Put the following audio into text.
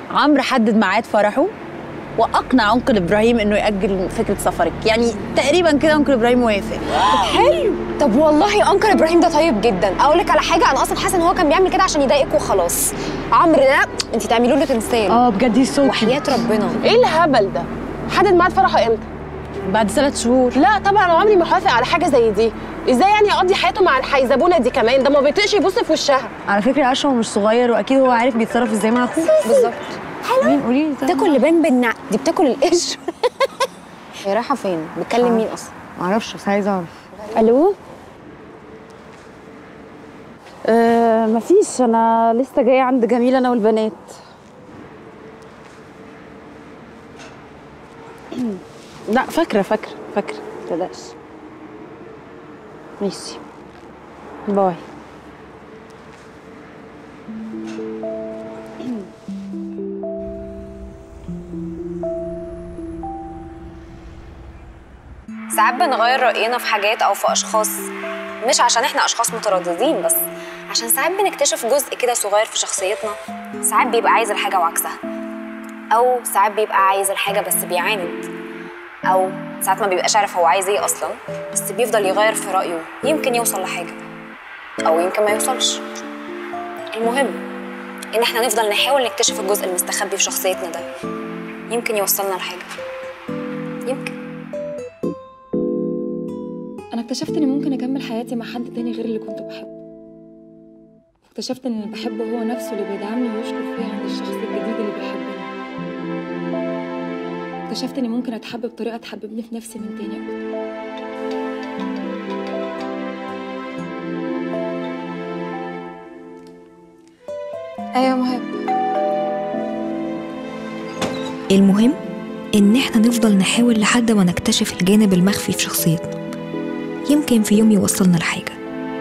عمرو حدد ميعاد فرحه واقنع انكل ابراهيم انه ياجل فكره سفرك يعني تقريبا كده انكل ابراهيم وافق حلو طب والله انكل ابراهيم ده طيب جدا اقول لك على حاجه انا اصلا حاسه ان هو كان بيعمل كده عشان يضايقك وخلاص عمرو ده انت تعملوا له تمثال اه بجد صوت وحياه ربنا ايه الهبل ده حدد ميعاد فرحه امتى بعد ثلاث شهور لا طبعا انا عمري ما هوافق على حاجه زي دي ازاي يعني يقضي حياته مع الحيزبونه دي كمان ده ما بيطيقش يبص في وشها على فكره اشرف مش صغير واكيد هو عارف بيتصرف ازاي مع اخوه بالظبط مين قولي لي طيب. تاكل لبان بالنع دي بتاكل القشر هي رايحه فين بتكلم مين اصلا معرفش بس عايزه اعرف الو أه مفيش انا لسه جايه عند جميل انا والبنات لا فاكره فاكره فاكره متقلقش ماشي باي ساعات بنغير رأينا في حاجات أو في أشخاص مش عشان إحنا أشخاص مترددين بس عشان ساعات بنكتشف جزء كده صغير في شخصيتنا ساعات بيبقى عايز الحاجة وعكسها أو ساعات بيبقى عايز الحاجة بس بيعاند أو ساعات ما بيبقاش عارف هو عايز إيه أصلا بس بيفضل يغير في رأيه يمكن يوصل لحاجة أو يمكن ما يوصلش المهم إن إحنا نفضل نحاول نكتشف الجزء المستخبي في شخصيتنا ده يمكن يوصلنا لحاجة يمكن أنا اكتشفت إني ممكن أكمل حياتي مع حد تاني غير اللي كنت بحبه اكتشفت إن اللي بحبه هو نفسه اللي بيدعمني ويشكر فيا عند الشخص الجديد اللي بيحبني اكتشفت إني ممكن أتحب بطريقة تحببني في نفسي من تاني أكتر أيوة مهاب المهم إن إحنا نفضل نحاول لحد ما نكتشف الجانب المخفي في شخصيتنا يمكن في يوم يوصلنا لحاجة